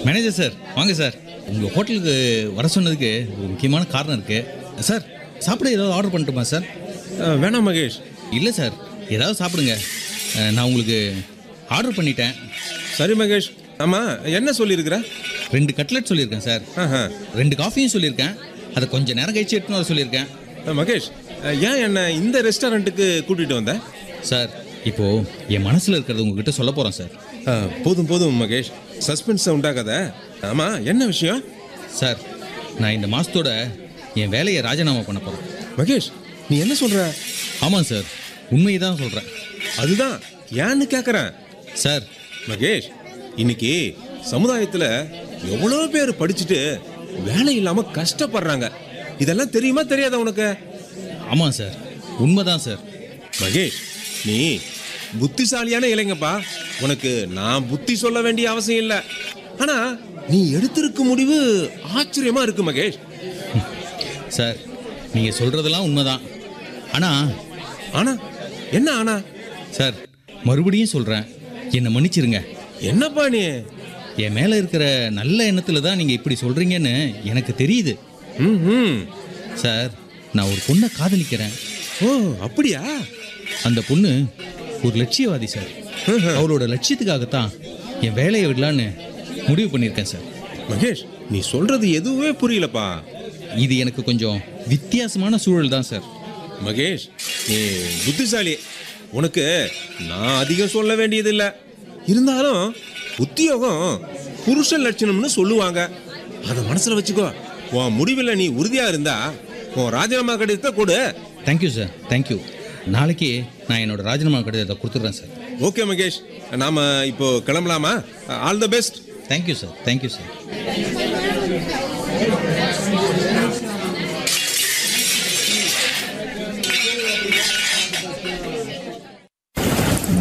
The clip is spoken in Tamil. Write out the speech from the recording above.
மேனேஜர் சார் வாங்க சார் உங்கள் ஹோட்டலுக்கு வர சொன்னதுக்கு ஒரு முக்கியமான காரணம் இருக்குது சார் சாப்பிட ஏதாவது ஆர்டர் பண்ணட்டுமா சார் அஹ், வேணாம் மகேஷ் இல்லை சார் ஏதாவது சாப்பிடுங்க அஹ், நான் உங்களுக்கு ஆர்டர் பண்ணிட்டேன் சரி மகேஷ் ஆமா என்ன சொல்லியிருக்கிற ரெண்டு கட்லெட் சொல்லியிருக்கேன் சார் ஆஹா. ரெண்டு காஃபியும் சொல்லியிருக்கேன் அதை கொஞ்சம் நேரம் கழிச்சு எடுத்துன்னு வர சொல்லியிருக்கேன் அஹ், மகேஷ் அஹ், ஏன் என்ன இந்த ரெஸ்டாரண்ட்டுக்கு கூட்டிட்டு வந்த சார் இப்போது என் மனசில் இருக்கிறது உங்ககிட்ட சொல்ல போகிறேன் சார் அஹ், போதும் போதும் மகேஷ் சஸ்பென்ஸ் உண்டாக்காத ஆமா என்ன விஷயம் சார் நான் இந்த மாதத்தோட என் வேலையை ராஜினாமா பண்ண போகிறேன் மகேஷ் நீ என்ன சொல்ற ஆமாம் சார் உண்மையை தான் சொல்கிறேன் அதுதான் ஏன்னு கேக்குறேன் சார் மகேஷ் இன்னைக்கு சமுதாயத்துல எவ்வளோ பேர் படிச்சுட்டு வேலை இல்லாம கஷ்டப்படுறாங்க இதெல்லாம் தெரியுமா தெரியாதா உனக்கு ஆமாம் சார் உண்மைதான் சார் மகேஷ் நீ புத்திசாலியான இளைஞப்பா உனக்கு நான் புத்தி சொல்ல வேண்டிய அவசியம் இல்லை ஆனா நீ எடுத்திருக்க முடிவு ஆச்சரியமா இருக்கு மகேஷ் சார் நீங்கள் சொல்கிறதெல்லாம் உண்மைதான் ஆனால் ஆனா என்ன ஆனா சார் மறுபடியும் சொல்கிறேன் என்னை மன்னிச்சிருங்க என்னப்பா நீ என் மேலே இருக்கிற நல்ல எண்ணத்தில் தான் நீங்கள் இப்படி சொல்கிறீங்கன்னு எனக்கு தெரியுது ம் ம். சார் நான் ஒரு பொண்ணை காதலிக்கிறேன் ஓ அப்படியா அந்த பொண்ணு ஒரு லட்சியவாதி சார் அவளோட லட்சியத்துக்காகத்தான் என் வேலையை விடலான்னு முடிவு பண்ணியிருக்கேன் சார் மகேஷ் நீ சொல்றது எதுவுமே புரியலப்பா இது எனக்கு கொஞ்சம் வித்தியாசமான சூழல் தான் சார் மகேஷ் நீ புத்திசாலி உனக்கு நான் அதிகம் சொல்ல வேண்டியதில்லை இருந்தாலும் உத்தியோகம் புருஷ லட்சணம்னு சொல்லுவாங்க அதை மனசுல வச்சுக்கோ உன் முடிவில் நீ உறுதியா இருந்தா உன் ராஜினாமா கடிதத்தை கொடு தேங்க்யூ சார் தேங்க்யூ நாளைக்கு நான் என்னோட ராஜினாமா கடிதத்தை கொடுத்துட்றேன் சார் ஓகே மகேஷ் நாம இப்போ கிளம்பலாமா all the best thank you sir thank you sir